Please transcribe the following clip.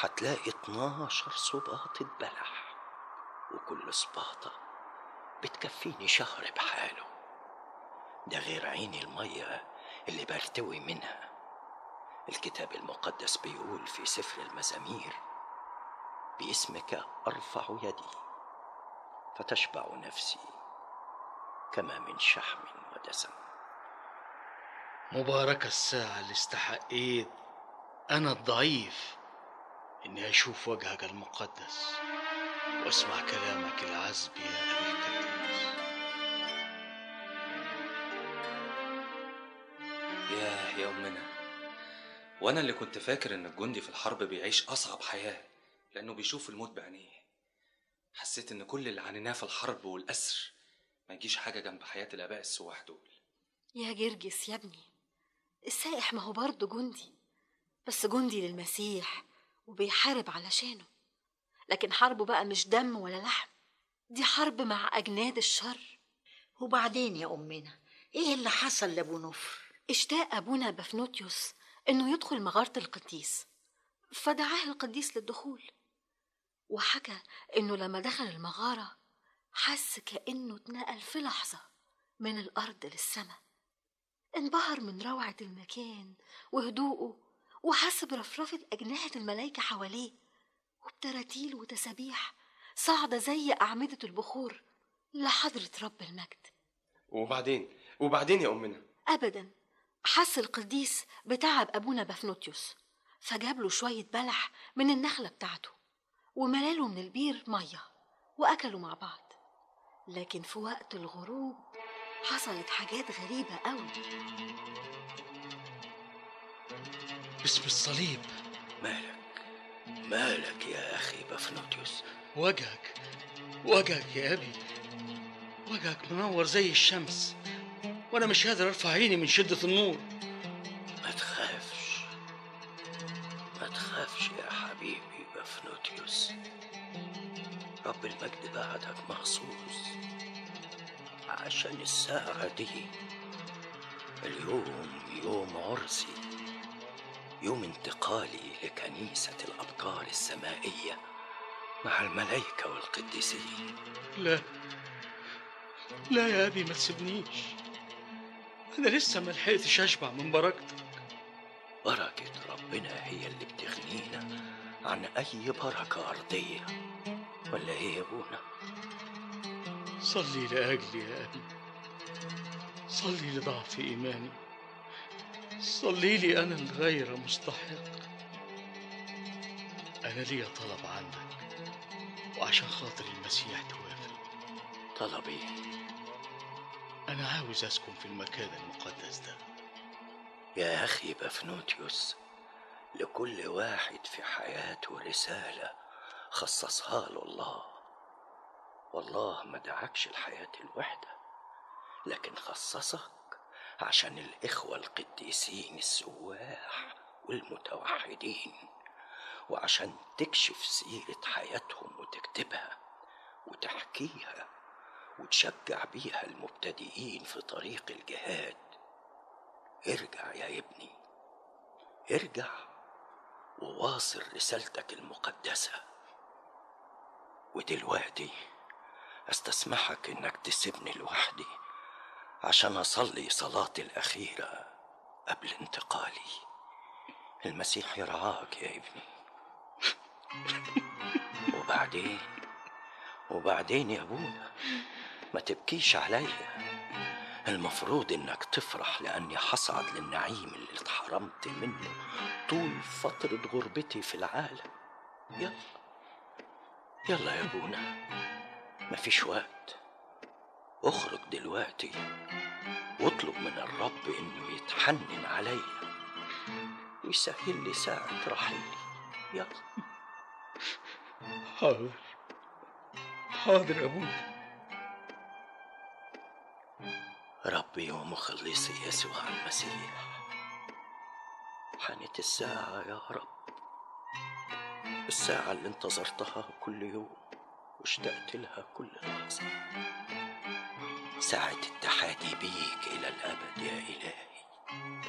هتلاقي 12 صباطة بلح وكل صباطة بتكفيني شهر بحاله ده غير عيني المية اللي برتوي منها الكتاب المقدس بيقول في سفر المزامير باسمك أرفع يدي فتشبع نفسي كما من شحم ودسم مباركة الساعة اللي استحقيت أنا الضعيف إني أشوف وجهك المقدس وأسمع كلامك العذب يا أبي القديس ياه يا أمنا وأنا اللي كنت فاكر إن الجندي في الحرب بيعيش أصعب حياة لأنه بيشوف الموت بعينيه حسيت إن كل اللي عانيناه في الحرب والأسر ما يجيش حاجة جنب حياة الآباء السواح دول يا جرجس يا ابني السائح ما هو برضه جندي بس جندي للمسيح وبيحارب علشانه لكن حربه بقى مش دم ولا لحم دي حرب مع أجناد الشر وبعدين يا أمنا إيه اللي حصل لأبو نفر اشتاق أبونا بفنوتيوس إنه يدخل مغارة القديس فدعاه القديس للدخول وحكى إنه لما دخل المغارة حس كأنه اتنقل في لحظة من الأرض للسماء انبهر من روعة المكان وهدوءه وحس برفرفة أجنحة الملايكة حواليه وبتراتيل وتسابيح صاعدة زي أعمدة البخور لحضرة رب المجد وبعدين وبعدين يا أمنا أبدا حس القديس بتعب أبونا بفنوتيوس فجاب له شوية بلح من النخلة بتاعته وملاله من البير مية وأكلوا مع بعض لكن في وقت الغروب حصلت حاجات غريبة قوي باسم الصليب مالك مالك يا أخي بفنوتيوس وجهك وجهك يا أبي وجهك منور زي الشمس وأنا مش قادر أرفع عيني من شدة النور ما تخافش ما تخافش يا حبيبي بفنوتيوس رب المجد بعدك مخصوص عشان الساعة دي اليوم يوم عرسي يوم انتقالي لكنيسة الأبطال السمائية مع الملائكة والقديسين لا لا يا أبي ما تسيبنيش أنا لسه ما لحقتش أشبع من بركتك بركة ربنا هي اللي بتغنينا عن أي بركة أرضية ولا إيه يا أبونا؟ صلي لأجلي يا أبي صلي لضعف إيماني صلي لي أنا الغير مستحق أنا لي طلب عندك وعشان خاطر المسيح توافق طلبي أنا عاوز أسكن في المكان المقدس ده يا أخي بفنوتيوس لكل واحد في حياته رسالة خصصها له الله والله ما دعكش الحياة الوحدة لكن خصصك عشان الإخوة القديسين السواح والمتوحدين وعشان تكشف سيرة حياتهم وتكتبها وتحكيها وتشجع بيها المبتدئين في طريق الجهاد ارجع يا ابني ارجع وواصل رسالتك المقدسة ودلوقتي استسمحك انك تسيبني لوحدي عشان اصلي صلاتي الاخيرة قبل انتقالي المسيح يرعاك يا ابني وبعدين وبعدين يا ابونا ما تبكيش عليا المفروض انك تفرح لاني حصعد للنعيم اللي اتحرمت منه طول فترة غربتي في العالم يلا يلا يا ابونا مفيش وقت اخرج دلوقتي واطلب من الرب انه يتحنن عليا ويسهل لي ساعة رحيلي يلا حاضر حاضر يا أبوي ربي ومخلصي يسوع المسيح حانت الساعة يا رب الساعة اللي انتظرتها كل يوم واشتقت لها كل لحظة ساعة اتحادي بيك إلى الأبد يا إلهي